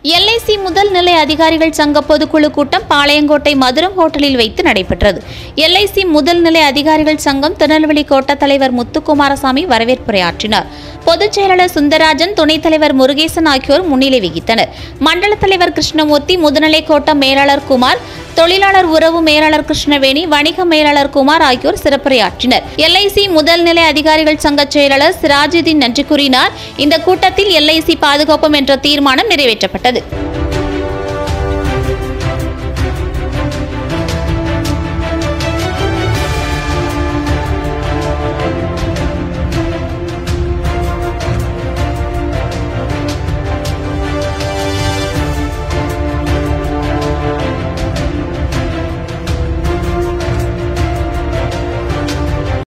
LIC முதல் நிலை அதிகாரிகள் சங்க பொதுக்குழு கூட்டம் பாளையங்கோட்டை மதுரம் ஹோட்டலில் வைத்து நடைபெற்றது எல்ஐசி முதல் நிலை அதிகாரிகள் சங்கம் திருநெல்வேலி கோட்ட தலைவர் முத்துக்குமாரசாமி வரவேற்புரையாற்றினார் பொதுச் செயலாளர் சுந்தரராஜன் துணைத் தலைவர் முருகேசன் ஆகியோர் முன்னிலை வகித்தனர் மண்டல தலைவர் கிருஷ்ணமூர்த்தி முதுநிலை கோட்ட மேலாளர் குமார் தொழிலாளர் உறவு மேலாளர் கிருஷ்ணவேணி வணிக மேலாளர் குமார் ஆகியோர் சிறப்புரையாற்றினர் எல்ஐசி முதல் நிலை அதிகாரிகள் சங்க செயலாளர் சிராஜுதீன் நன்றி கூறினார் இந்த கூட்டத்தில் எல்ஐசி பாதுகாப்போம் என்ற தீர்மானம் நிறைவேற்றப்பட்டது